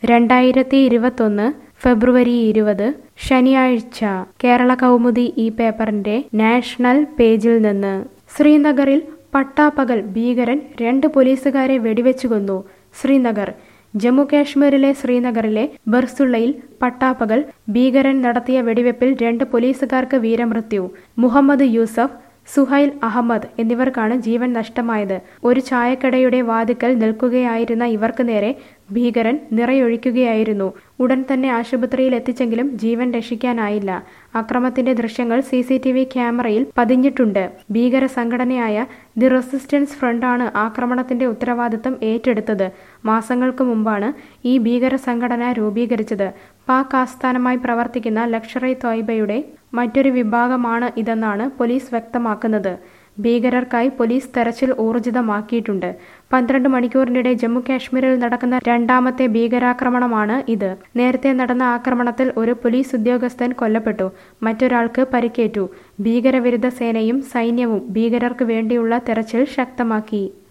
രണ്ടായിരത്തി ഇരുപത്തൊന്ന് ഫെബ്രുവരി ഇരുപത് ശനിയാഴ്ച കേരള കൗമുദി ഈ പേപ്പറിന്റെ നാഷണൽ പേജിൽ നിന്ന് ശ്രീനഗറിൽ പട്ടാപ്പകൽ ഭീകരൻ രണ്ട് പോലീസുകാരെ വെടിവെച്ചു കൊന്നു ശ്രീനഗർ ജമ്മു കാശ്മീരിലെ ശ്രീനഗറിലെ ബർസുള്ളയിൽ പട്ടാപ്പകൽ ഭീകരൻ നടത്തിയ വെടിവെപ്പിൽ രണ്ട് പോലീസുകാർക്ക് വീരമൃത്യു മുഹമ്മദ് യൂസഫ് സുഹൈൽ അഹമ്മദ് എന്നിവർക്കാണ് ജീവൻ നഷ്ടമായത് ഒരു ചായക്കടയുടെ വാതിക്കൽ നിൽക്കുകയായിരുന്ന ഇവർക്ക് നേരെ ഭീകരൻ നിറയൊഴിക്കുകയായിരുന്നു ഉടൻ തന്നെ ആശുപത്രിയിൽ എത്തിച്ചെങ്കിലും ജീവൻ രക്ഷിക്കാനായില്ല അക്രമത്തിന്റെ ദൃശ്യങ്ങൾ സി സി ടി വി ക്യാമറയിൽ പതിഞ്ഞിട്ടുണ്ട് ഭീകര സംഘടനയായ ദി റെസിസ്റ്റൻസ് ഫ്രണ്ടാണ് ആക്രമണത്തിന്റെ ഉത്തരവാദിത്തം ഏറ്റെടുത്തത് മാസങ്ങൾക്ക് മുമ്പാണ് ഈ ഭീകര സംഘടന രൂപീകരിച്ചത് പാക് ആസ്ഥാനമായി പ്രവർത്തിക്കുന്ന ലക്ഷർ ഇ തോയ്ബയുടെ മറ്റൊരു വിഭാഗമാണ് ഇതെന്നാണ് പോലീസ് വ്യക്തമാക്കുന്നത് ഭീകരർക്കായി പോലീസ് തെരച്ചിൽ ഊർജിതമാക്കിയിട്ടുണ്ട് പന്ത്രണ്ട് മണിക്കൂറിനിടെ ജമ്മു കാശ്മീരിൽ നടക്കുന്ന രണ്ടാമത്തെ ഭീകരാക്രമണമാണ് ഇത് നേരത്തെ നടന്ന ആക്രമണത്തിൽ ഒരു പോലീസ് ഉദ്യോഗസ്ഥൻ കൊല്ലപ്പെട്ടു മറ്റൊരാൾക്ക് പരിക്കേറ്റു ഭീകരവിരുദ്ധ സേനയും സൈന്യവും ഭീകരർക്ക് വേണ്ടിയുള്ള തെരച്ചിൽ ശക്തമാക്കി